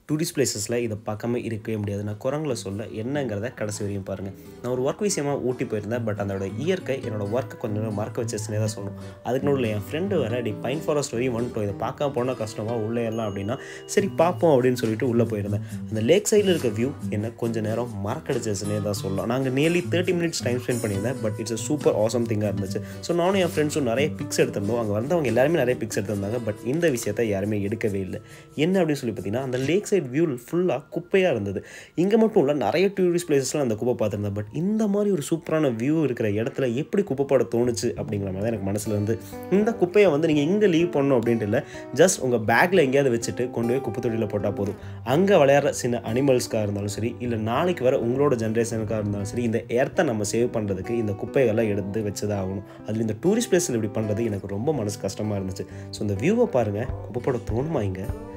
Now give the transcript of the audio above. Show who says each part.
Speaker 1: tourist பிளேசஸில் இதை பார்க்காம இருக்கவே முடியாது நான் குரங்கில் சொல்ல என்னங்கிறத கடைசி வரையும் பாருங்கள் நான் ஒரு ஒர்க் விஷயமாக ஊட்டி போயிருந்தேன் பட் அதோட இயற்கை என்னோட ஒர்க்கை கொஞ்சம் நேரம் மறக்க வச்சே தான் சொல்லணும் அதுக்கு நடுவில் என் ஃப்ரெண்டு வேறு டி பைன் ஃபாரஸ்ட் வரையும் வந்துட்டோம் இதை பார்க்காம போனால் கஷ்டமாக உள்ளே எல்லாம் அப்படின்னா சரி பார்ப்போம் அப்படின்னு சொல்லிட்டு உள்ளே போயிருந்தேன் அந்த லேக் சைடில் இருக்க வியூ என்ன கொஞ்சம் நேரம் மறக்கடிச்சிச்சுனே தான் சொல்லலாம் நாங்கள் nearly thirty minutes time spend பண்ணியிருந்தேன் பட் இட்ஸ் சூப்பர் ஆசம் திங்காக இருந்துச்சு ஸோ நானும் என் ஃப்ரெண்ட்ஸும் நிறைய பிக்ஸ் எடுத்திருந்தோம் அங்கே வந்தவங்க எல்லாருமே நிறைய பிக்ஸ் எடுத்திருந்தாங்க பட் இந்த விஷயத்தை யாருமே எடுக்கவே இல்லை என்ன அப்படின்னு சொல்லி பார்த்தீங்கன்னா அந்த லேக் சைட் வியூ ஃபுல்லாக குப்பையாக இருந்தது இங்கே மட்டும் இல்லை நிறைய டூரிஸ்ட் பிளேசஸ்லாம் அந்த குப்பை பார்த்துருந்தேன் பட் இந்த மாதிரி ஒரு சூப்பரான வியூ இருக்கிற இடத்துல எப்படி குப்பை போட தோணுச்சு அப்படிங்கிற மாதிரி தான் எனக்கு மனசில் இருந்து இந்த குப்பையை வந்து நீங்கள் இங்கே லீவ் பண்ணணும் அப்படின்ட்டு இல்லை ஜஸ்ட் உங்கள் பேக்கில் எங்கேயாவது வச்சுட்டு கொண்டு போய் குப்பை தொட்டியில் போட்டால் போதும் அங்கே விளையாடுற சின்ன அனிமல்ஸ்க்காக இருந்தாலும் சரி இல்லை நாளைக்கு வர உங்களோட ஜென்ரேஷனுக்காக இருந்தாலும் சரி இந்த எர்த்தை நம்ம சேவ் பண்ணுறதுக்கு இந்த குப்பைகள்லாம் எடுத்து வச்சு தான் ஆகணும் அதில் இந்த டூரிஸ்ட் பிளேஸில் இப்படி பண்ணுறது எனக்கு ரொம்ப மனசு கஷ்டமாக இருந்துச்சு ஸோ இந்த வியூவை பாருங்கள் குப்பை போட தோணுமா இங்கே